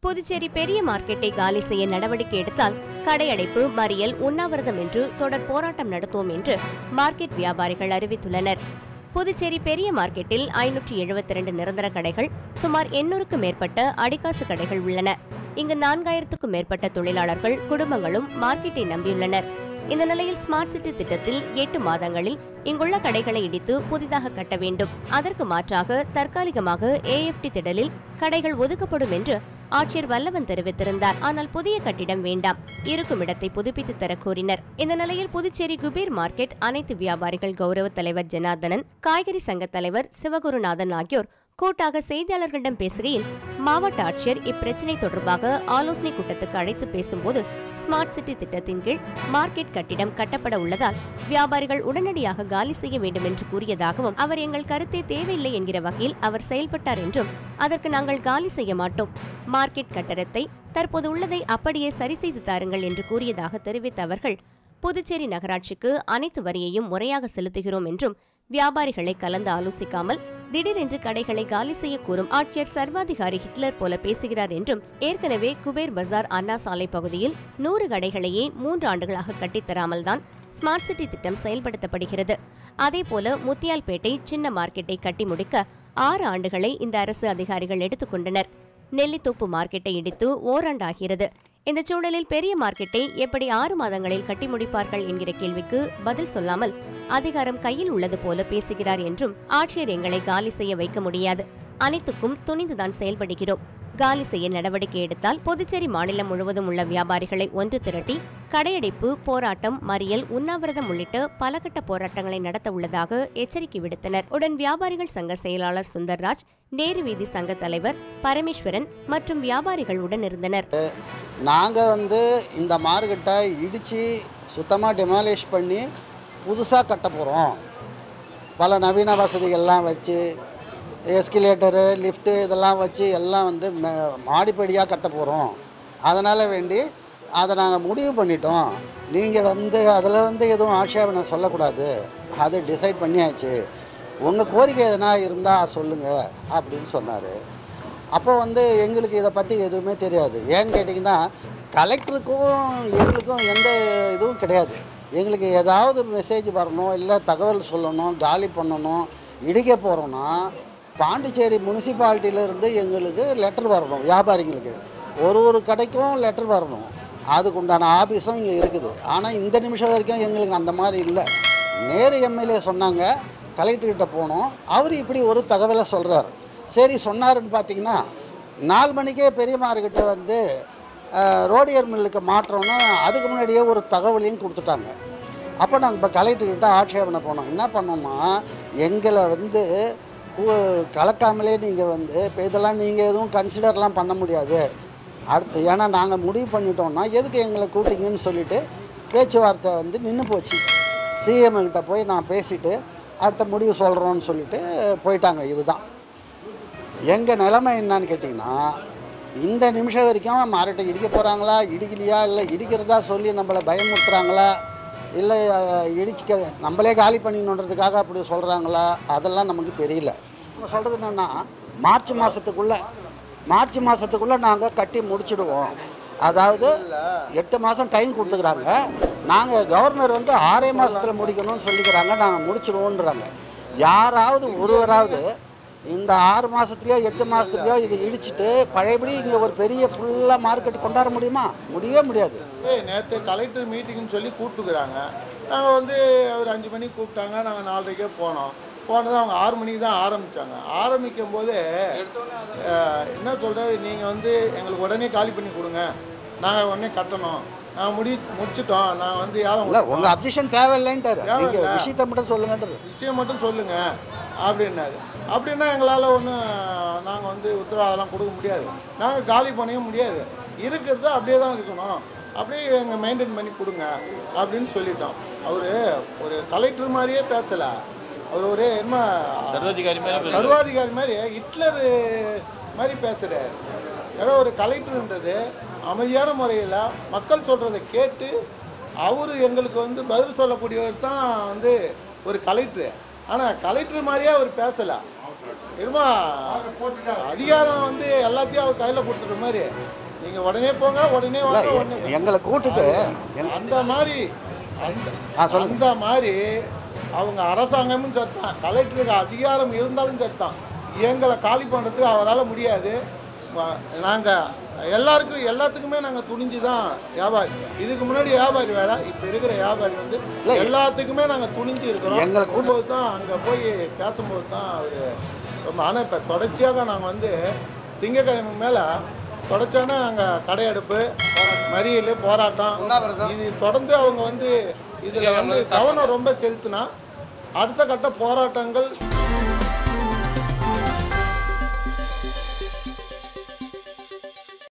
புதுச்சேரி பெரிய மார்க்கெட்டை காலி செய்ய நடவடிக்கை எடுத்தால் கடையடைப்பு மறியல் உண்ணாவிரதம் என்று தொடர் போராட்டம் நடத்துவோம் என்று மார்க்கெட் வியாபாரிகள் அறிவித்துள்ளனர் புதுச்சேரி பெரிய மார்க்கெட்டில் ஐநூற்றி எழுபத்தி இரண்டு நிரந்தர கடைகள் சுமார் எண்ணூறுக்கும் மேற்பட்ட அடிக்காசு கடைகள் உள்ளன இங்கு நான்காயிரத்துக்கும் மேற்பட்ட தொழிலாளர்கள் குடும்பங்களும் மார்க்கெட்டை நம்பியுள்ளனர் இந்த நிலையில் ஸ்மார்ட் சிட்டி திட்டத்தில் எட்டு மாதங்களில் இங்குள்ள கடைகளை இடித்து புதிதாக கட்ட வேண்டும் அதற்கு மாற்றாக தற்காலிகமாக ஏஎஃப்டி திடலில் கடைகள் ஒதுக்கப்படும் என்று ஆட்சியர் வல்லவன் தெரிவித்திருந்தார் ஆனால் புதிய கட்டிடம் வேண்டாம் இருக்கும் இடத்தை புதுப்பித்து தர கோரினர் இந்த நிலையில் புதுச்சேரி குபேர் மார்க்கெட் அனைத்து வியாபாரிகள் கௌரவ தலைவர் ஜனார்தனன் காய்கறி சங்க தலைவர் சிவகுருநாதன் ஆகியோர் கூட்டாக செய்தியாளர்களிடம் பேசுகையில் மாவட்ட ஆட்சியர் இப்பிரச்சினை தொடர்பாக ஆலோசனை கூட்டத்துக்கு அழைத்து பேசும்போது ஸ்மார்ட் சிட்டி திட்டத்தின் கீழ் மார்க்கெட் கட்டிடம் கட்டப்பட உள்ளதால் வியாபாரிகள் உடனடியாக காலி செய்ய வேண்டும் என்று கூறியதாகவும் அவர் எங்கள் கருத்தே தேவையில்லை என்கிற வகையில் அவர் செயல்பட்டார் என்றும் அதற்கு நாங்கள் காலி செய்ய மாட்டோம் மார்க்கெட் கட்டடத்தை தற்போது உள்ளதை அப்படியே சரி செய்து தாருங்கள் என்று கூறியதாக தெரிவித்த அவர்கள் புதுச்சேரி நகராட்சிக்கு அனைத்து வரியையும் முறையாக செலுத்துகிறோம் என்றும் வியாபாரிகளை கலந்து ஆலோசிக்காமல் திடீரென்று கடைகளை காலி செய்ய கூறும் ஆட்சியர் சர்வாதிகாரி ஹிட்லர் போல பேசுகிறார் என்றும் ஏற்கனவே குபேர் பஜார் அண்ணா சாலை பகுதியில் நூறு கடைகளையே மூன்று ஆண்டுகளாக கட்டித்தராமல் தான் ஸ்மார்ட் சிட்டி திட்டம் செயல்படுத்தப்படுகிறது அதேபோல முத்தியால்பேட்டை சின்ன மார்க்கெட்டை கட்டி முடிக்க ஆறு ஆண்டுகளை இந்த அரசு அதிகாரிகள் எடுத்துக்கொண்டனர் நெல்லித்தோப்பு மார்க்கெட்டை இடித்து ஓராண்டாகிறது இந்த சூழலில் பெரிய மார்க்கெட்டை எப்படி ஆறு மாதங்களில் கட்டி முடிப்பார்கள் என்கிற கேள்விக்கு பதில் சொல்லாமல் அதிகாரம் கையில் உள்ளது போல பேசுகிறார் என்றும் ஆட்சியர் எங்களை காலி செய்ய வைக்க முடியாது அனைத்துக்கும் துணிந்துதான் செயல்படுகிறோம் காலி செய்ய நடவடிக்கை எடுத்தால் புதுச்சேரி மாநிலம் முழுவதும் உள்ள வியாபாரிகளை ஒன்று திரட்டி கடையடைப்பு போராட்டம் மறியல் உண்ணாவிரதம் உள்ளிட்ட பல கட்ட போராட்டங்களை நடத்த உள்ளதாக எச்சரிக்கை விடுத்தனர் உடன் வியாபாரிகள் சங்க செயலாளர் சுந்தர்ராஜ் நேரு வீதி சங்க தலைவர் பரமேஸ்வரன் மற்றும் வியாபாரிகள் உடன் இருந்தனர் நாங்கள் வந்து இந்த மார்க்கெட்டை இடித்து சுத்தமாக டெமாலிஷ் பண்ணி புதுசாக கட்ட போகிறோம் பல நவீன வசதிகள்லாம் வச்சு எஸ்கிலேட்டரு லிஃப்ட்டு இதெல்லாம் வச்சு எல்லாம் வந்து மே- மாடிப்படியாக கட்ட போகிறோம் அதனால் வேண்டி அதை நாங்கள் முடிவு பண்ணிட்டோம் நீங்கள் வந்து அதில் வந்து எதுவும் ஆட்சேபனை சொல்லக்கூடாது அது டிசைட் பண்ணியாச்சு உங்கள் கோரிக்கை எதனா இருந்தால் சொல்லுங்கள் அப்படின்னு சொன்னார் அப்போ வந்து எங்களுக்கு இதை பற்றி எதுவுமே தெரியாது ஏன்னு கேட்டிங்கன்னா கலெக்டருக்கும் எங்களுக்கும் எந்த இதுவும் கிடையாது எங்களுக்கு ஏதாவது மெசேஜ் வரணும் இல்லை தகவல் சொல்லணும் காலி பண்ணணும் இடிக்க போகிறோன்னா பாண்டிச்சேரி முனிசிபாலிட்டியிலேருந்து எங்களுக்கு லெட்டர் வரணும் வியாபாரிங்களுக்கு ஒரு ஒரு கடைக்கும் லெட்டர் வரணும் அதுக்கு உண்டான ஆஃபீஸும் இங்கே இருக்குது ஆனால் இந்த நிமிஷம் வரைக்கும் எங்களுக்கு அந்த மாதிரி இல்லை நேரு எம்எல்ஏ சொன்னாங்க கலெக்டர்கிட்ட போனோம் அவர் இப்படி ஒரு தகவலை சொல்கிறார் சரி சொன்னாருன்னு பார்த்தீங்கன்னா நாலு மணிக்கே பெரிய மார்க்கெட்டை வந்து அஹ், ரோடியர் மில்லுக்கு மாற்றோன்னா அதுக்கு முன்னாடியே ஒரு தகவலையும் கொடுத்துட்டாங்க அப்போ நாங்கள் இப்போ கலெக்டர்கிட்ட ஆட்சேபனை போனோம் என்ன பண்ணோம்னா எங்களை வந்து பூ- கலக்காமலே நீங்கள் வந்து இப்போ இதெல்லாம் நீங்கள் எதுவும் கன்சிடர்லாம் பண்ண முடியாது அடுத்து ஏன்னா நாங்கள் முடிவு பண்ணிட்டோம்னா எதுக்கு எங்களை கூட்டிங்கன்னு சொல்லிட்டு பேச்சுவார்த்தை வந்து நின்று போச்சு சிஎம் கிட்ட போய் நான் பேசிட்டு அடுத்த முடிவு சொல்கிறோன்னு சொல்லிட்டு போயிட்டாங்க இதுதான் எங்கள் நிலைமை என்னன்னு கேட்டிங்கன்னா இந்த நிமிஷம் வரைக்கும் மார்க்கெட்டை இடிக்க போகிறாங்களா இடிக்கலையா இல்லை இடிக்கிறதா சொல்லி நம்மளை பயமுறுத்துறாங்களா இல்லை அஹ், இடிக்க நம்மளே காலி பண்ணிக்கணுன்றதுக்காக அப்படி சொல்கிறாங்களா அதெல்லாம் நமக்கு தெரியல நம்ம சொல்கிறது என்னென்னா மார்ச் மாதத்துக்குள்ளே மார்ச் மாதத்துக்குள்ளே நாங்கள் கட்டி முடிச்சிடுவோம் அதாவது எட்டு மாதம் டைம் கொடுத்துக்கிறாங்க நாங்கள் கவர்னர் வந்து ஆறே மாதத்தில் முடிக்கணும்னு சொல்லிக்கிறாங்க நாங்கள் முடிச்சிடுவோன்றாங்க யாராவது ஒருவராவது இந்த ஆறு மாதத்துலையோ எட்டு மாதத்துலையோ இது இடிச்சிட்டு பழையபடி இங்கே ஒரு பெரிய ஃபுல்லாக மார்க்கெட் கொண்டாட முடியுமா முடியவே முடியாது ஏய் நேற்று கலெக்டர் மீட்டிங்னு சொல்லி கூப்பிட்டுக்கிறாங்க நாங்கள் வந்து ஒரு அஞ்சு மணிக்கு கூப்பிட்டாங்க நாங்கள் நாலரைக்கே போனோம் போனது அவங்க ஆறு மணிக்கு தான் ஆரம்பித்தாங்க ஆரம்பிக்கும் போது அஹ், என்ன சொல்கிறாரு நீங்கள் வந்து எங்களுக்கு உடனே காலி பண்ணி கொடுங்க நாங்கள் உடனே கட்டணும் நாங்கள் முடி முடிச்சிட்டோம் நான் வந்து இல்லை யாரும் உங்கள் அப்ஜெக்ஷன் தேவையில்லைன்ட்டாரு நீங்கள் தேவையில்ல. விஷயத்தை மட்டும் சொல்லுங்கன்றது விஷயம் மட்டும் சொல்லுங்க அப்படின்னாரு அப்படின்னா எங்களால் ஒன்றும் நாங்கள் வந்து உத்தரவாதம்லாம் கொடுக்க முடியாது நாங்கள் காலி பண்ணவும் முடியாது இருக்கிறது அப்படியே தான் இருக்கணும் அப்படியே எங்கள் மெயின்டைன் பண்ணி கொடுங்க அப்படின்னு சொல்லிட்டோம் அவர் ஒரு கலெக்டர் மாதிரியே பேசலை அவர் ஒரு என்ன சர்வாதிகாரி மாதிரி பேசுறாரு. சர்வாதிகாரி மாதிரி ஹிட்லர் மாதிரி பேசுகிறார் ஏதோ ஒரு கலெக்டர்ன்றது அமைதியான முறையில் மக்கள் சொல்கிறத கேட்டு அவர் எங்களுக்கு வந்து பதில் சொல்லக்கூடியவர் தான் வந்து ஒரு கலெக்டர் ஆனால் கலெக்டர் மாதிரியே அவர் பேசலை இருமா அதிகாரம் வந்து எல்லாத்தையும் அவர் கையில் கொடுத்துட்ட மாதிரி நீங்கள் உடனே போங்க உடனே இல்லை வாங்க உடனே எங்களை கூட்டுட்டு எங்க- அந்த மாதிரி அந்த ஆ, சொல்லுங்க. அந்த மாதிரி அவங்க அரசாங்கமும் சத்தான் கலெக்டருக்கு அதிகாரம் இருந்தாலும் சத்தான் எங்களை காலி பண்ணுறதுக்கு அவரால் முடியாது நாங்கள் எல்லாருக்கும் எல்லாத்துக்குமே நாங்கள் துணிஞ்சு தான் வியாபாரி இதுக்கு முன்னாடி வியாபாரி வேற இப்போ இருக்கிற வியாபாரி வந்து இல்லை. எல்லாத்துக்குமே நாங்கள் துணிஞ்சு இருக்கிறோம் எங்களை கூட்டு- போது தான் அங்கே போய் பேசும்போது தான் அவர் ரொம்ப ஆனால் இப்போ தொடர்ச்சியாக நாங்கள் வந்து திங்கக்கிழமை மேலே தொடர்ச்சியான அங்கே கடையெடுப்பு மறியல் போராட்டம் இது தொடர்ந்து அவங்க வந்து இதில் வந்து கவனம் ரொம்ப செலுத்தினா அடுத்த கட்ட போராட்டங்கள்